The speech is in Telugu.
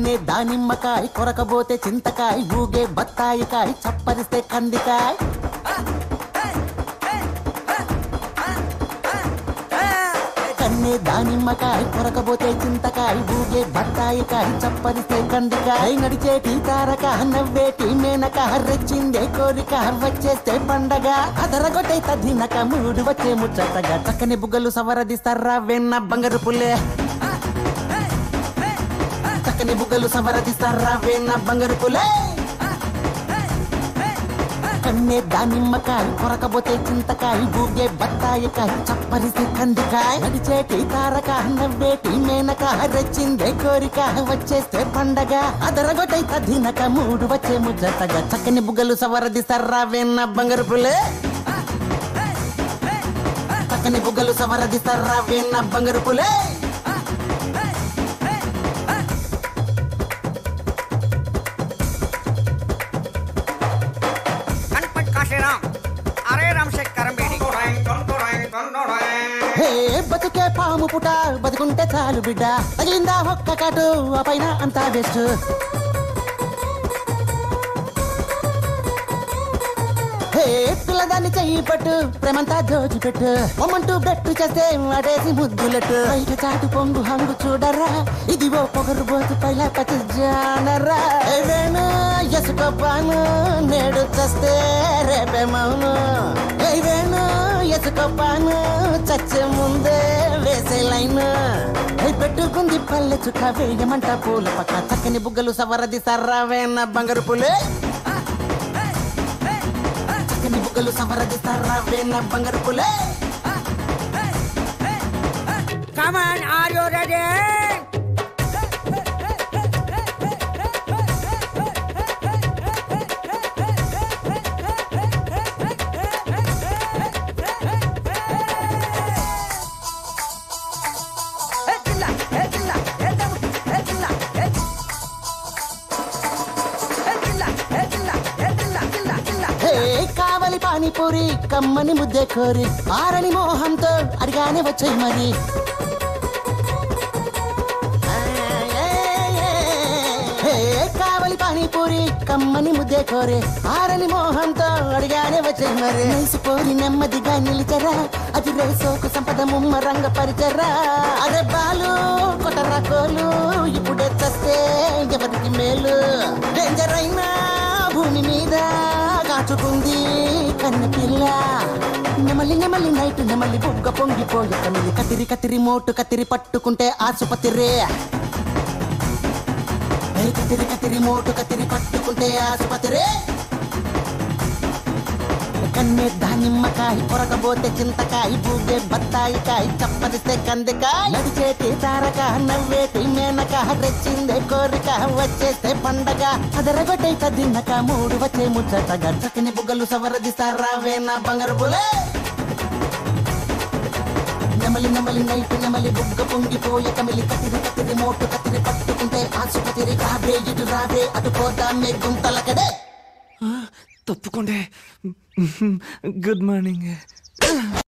కన్నే దానిమ్మకాయ కొరకబోతే చింతకాయ ఊగే బత్తాయికాయ చప్పరిస్తే కందికాయ కన్నే దానిమ్మకాయ కొరకబోతే చింతకాయ ఊగే బత్తాయికాయ చప్పరిస్తే కందికాయ నడిచేటి తారక నవ్వేటి మేనక రెచ్చిందే కోరిక వచ్చేస్తే పండగ అదరగొట్టే తదినక మూడు వచ్చే ముచ్చటగా చక్కని బుగ్గలు సవరదిస్తారా వెన్న బంగారు పుల్లే చక్కని బుగ్గలు సవరదిస్తారా వెన్న బంగారు పుల్లే కన్నే దానిమ్మకాయ కొరకబోతే చింతకాయ బూగే బత్తాయికాయ చప్పరిసి కందికాయ నడిచేటి తారక నవ్వేటి మేనక రెచ్చిందే కోరిక వచ్చేస్తే పండగ అదరగొట్టై తదినక మూడు వచ్చే ముచ్చటగా చక్కని బుగ్గలు సవరదిస్తారా వెన్న బంగారు పుల్లే చక్కని బుగ్గలు సవరదిస్తారా వెన్న బంగారు పుల్లే కన్పట్ కాశీరాం అరే రామ్ శంకరం బేడి హే బతుకే పాము పుట బతుకుంటే చాలు బిడ్డ తగిలిందా ఒక్క కాటు ఆ పైన అంతా బెస్ట్ హే పిల్లదాన్ని చెయ్యి పట్టు ప్రేమంతా దోచి పెట్టు పొమ్మంటూ బెట్టు చేస్తే అడేసి ముద్దులెట్టు బయట చాటు పొంగు హంగు చూడరా ఇది ఓ పొగరు బోతు పైల పచ్చి జానరా ఏవేను ఎసుకోపాను నేడు చస్తే రేపే మౌను ఏవేను ఎసుకోపాను చచ్చే ముందే వేసే లైన్ ఏ పెట్టుకుంది పల్లె చుక్క వేయమంట పూల పక్క చక్కని బుగ్గలు సవరది సర్రావేన బంగారు పులే చక్కని బుగ్గలు సవరది సర్రావేన బంగారు పులే come on are you ready hey కావలి పానీపూరి కమ్మని ముద్దే కోరి ఆరని మోహంతో అడిగానే వచ్చాయి మరి హే కావలి పానీపూరి కమ్మని ముద్దే కోరి ఆరని మోహంతో అడిగానే వచ్చాయి మరి పోరి నెమ్మదిగా నిలిచరా అది రేసోకు సంపద ముమ్మరంగ పరిచరా అరే బాలు కొట్టరా కోలు ఇప్పుడే చస్తే ఎవరికి మేలు డేంజర్ అయినా భూమి మీద కాచుకుంది కన్న పిల్ల నెమలి నెమలి నైట్ నెమలి బుగ్గ పొంగిపోయే కమిలి కతిరి కతిరి మోటు కతిరి పట్టుకుంటే ఆసుపత్రి ఏ కతిరి కతిరి మోటు కతిరి పట్టుకుంటే ఆసుపత్రి కన్నే దానిమ్మకాయ కొరకబోతే చింతకాయ బూగే బత్తాయికాయ చప్పరిస్తే కందికాయ నడిచేటి తారక నవ్వేటి మేనక రెచ్చిందే కోరిక వచ్చేస్తే పండగ అదరగొట్టే కదిన్నక మూడు వచ్చే ముచ్చటగా చక్కని బుగ్గలు సవరదిస్తారా వేన బంగారు బులే నెమలి నెమలి నైట్ నెమలి బుగ్గ పొంగిపోయే కమిలి కతిరి కతిరి మోటు కతిరి పట్టుకుంటే ఆసుపత్రి రాబే ఇటు రాబే అటు పోదామే గుంతలకడే తప్పుకోండి గుడ్ మార్నింగ్